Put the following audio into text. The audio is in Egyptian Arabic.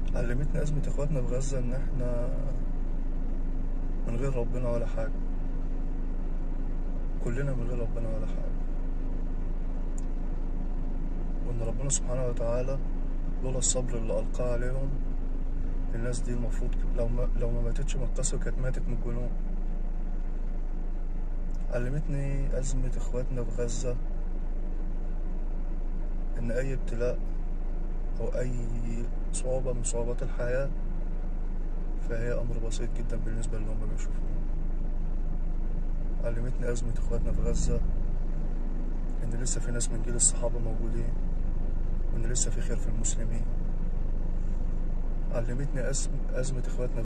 علمتني أزمة إخواتنا في غزة إن إحنا من غير ربنا ولا حاجة كلنا من غير ربنا ولا حاجة وإن ربنا سبحانه وتعالى لولا الصبر اللي ألقاه عليهم الناس دي المفروض لو ما لو ما ماتتش من القسوة كانت ماتت من الجنون علمتني أزمة إخواتنا في غزة إن أي ابتلاء أو أي صعوبة من صعوبات الحياة فهي أمر بسيط جدا بالنسبة للي هما بيشوفوه علمتني أزمة إخواتنا في غزة إن لسه في ناس من جيل الصحابة موجودين وإن لسه في خير في المسلمين علمتني أزم- أزمة إخواتنا